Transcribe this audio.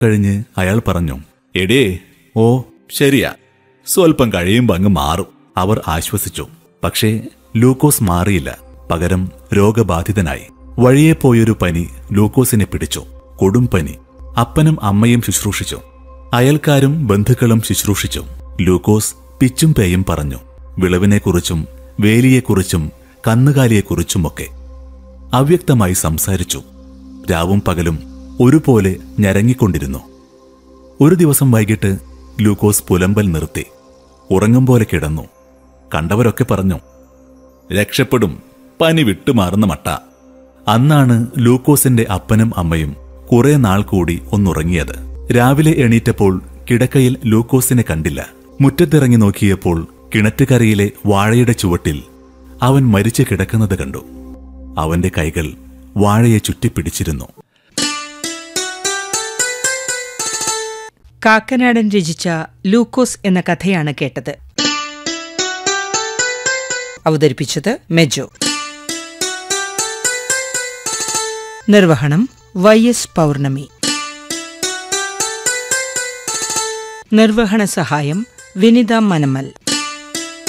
കഴിഞ്ഞ് അയാൾ പറഞ്ഞു എടേ ഓ ശരിയാ സ്വൽപ്പം കഴിയുമ്പോ അങ്ങ് മാറും അവർ ആശ്വസിച്ചു പക്ഷേ ലൂക്കോസ് മാറിയില്ല പകരം രോഗബാധിതനായി വഴിയെ പോയൊരു പനി ലൂക്കോസിനെ പിടിച്ചു കൊടും പനി അപ്പനും അമ്മയും ശുശ്രൂഷിച്ചു അയൽക്കാരും ബന്ധുക്കളും ശുശ്രൂഷിച്ചു ലൂക്കോസ് പിച്ചും പേയും പറഞ്ഞു വിളവിനെക്കുറിച്ചും വേലിയെക്കുറിച്ചും കന്നുകാലിയെക്കുറിച്ചുമൊക്കെ അവ്യക്തമായി സംസാരിച്ചു രാവും പകലും ഒരുപോലെ ഞരങ്ങിക്കൊണ്ടിരുന്നു ഒരു ദിവസം വൈകിട്ട് ലൂക്കോസ് പുലമ്പൽ നിർത്തി ഉറങ്ങും പോലെ കിടന്നു കണ്ടവരൊക്കെ പറഞ്ഞു രക്ഷപ്പെടും പനി വിട്ടുമാറുന്ന മട്ട അന്നാണ് ലൂക്കോസിന്റെ അപ്പനും അമ്മയും കുറെ നാൾ കൂടി ഒന്നുറങ്ങിയത് രാവിലെ എണീറ്റപ്പോൾ കിടക്കയിൽ ലൂക്കോസിനെ കണ്ടില്ല മുറ്റത്തിറങ്ങി നോക്കിയപ്പോൾ കിണറ്റുകരയിലെ വാഴയുടെ ചുവട്ടിൽ അവൻ മരിച്ചു കിടക്കുന്നത് കണ്ടു അവന്റെ കൈകൾ വാഴയെ ചുറ്റിപ്പിടിച്ചിരുന്നു കാക്കനാടൻ രചിച്ച ലൂക്കോസ് എന്ന കഥയാണ് കേട്ടത് അവതരിപ്പിച്ചത് മെജോ നിർവഹണം വൈ എസ് പൗർണമി നിർവഹണ സഹായം വിനിത മനമൽ